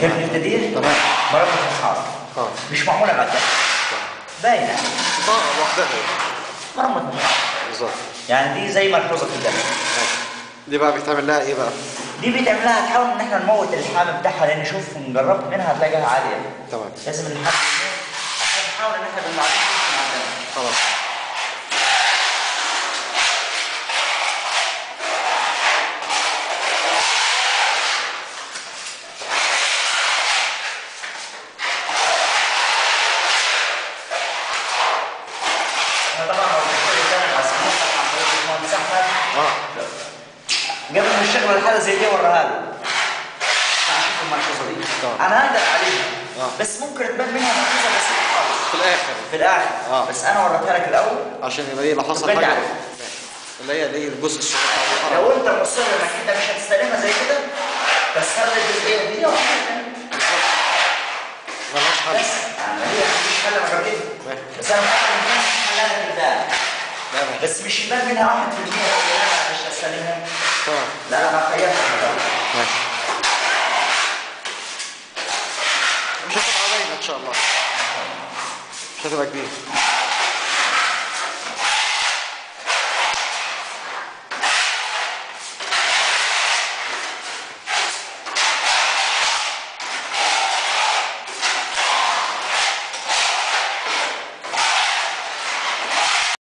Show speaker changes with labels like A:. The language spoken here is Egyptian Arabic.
A: كيف نبتدي؟
B: تمام
A: مربط الحار
B: اه
A: مش معموله بعد باينه
B: اه لوحدها هي.
A: مرمط الحار
B: بالظبط
A: يعني دي زي ملحوظه في الدم
B: ماشي دي بقى بيتعمل لها ايه بقى؟
A: دي بتعملها تحاول ان احنا نموت اللحام بتاعها لان شوف ان جربت منها هتلاقيها عاليه
B: تمام
A: لازم اللحام يموت عشان نحاول ان احنا بالمعروف نمشي مع الدم
B: خلاص
A: احنا طبعا لو بنشتغل الدم بس بنفتح عن طريق الباشمهندس احمد
B: اه
A: قبل ما نشتغل الحاله زي دي وراها له تعال شوف الملحوظه دي
B: طبعا.
A: انا هقدر عليها
B: آه.
A: بس ممكن تبان منها ملحوظه بسيطه خالص
B: في الاخر
A: في الاخر
B: آه.
A: بس انا وريتها لك الاول
B: عشان يبقى ايه لو حصل
A: تبقى
B: حاجه
A: عارف.
B: ماشي. اللي هي اللي هي الجزء الصغير بتاع الحركة.
A: لو انت مصر انك انت مش هتستلمها زي كده كسر لي الجزئيه دي وحاجه ثانيه
B: ملهاش حل
A: بس يعني هي مفيش حل انا جربتها
B: ماشي.
A: بس انا متاكد ان في حل انا كده
B: لا ماشي
A: بس مش يبان منها 1% اللي انا مش هستلمها
B: تمام
A: لا انا خيرتها
B: ماشي مش هتبقى باينه ان شاء الله مش هتبقى كبيره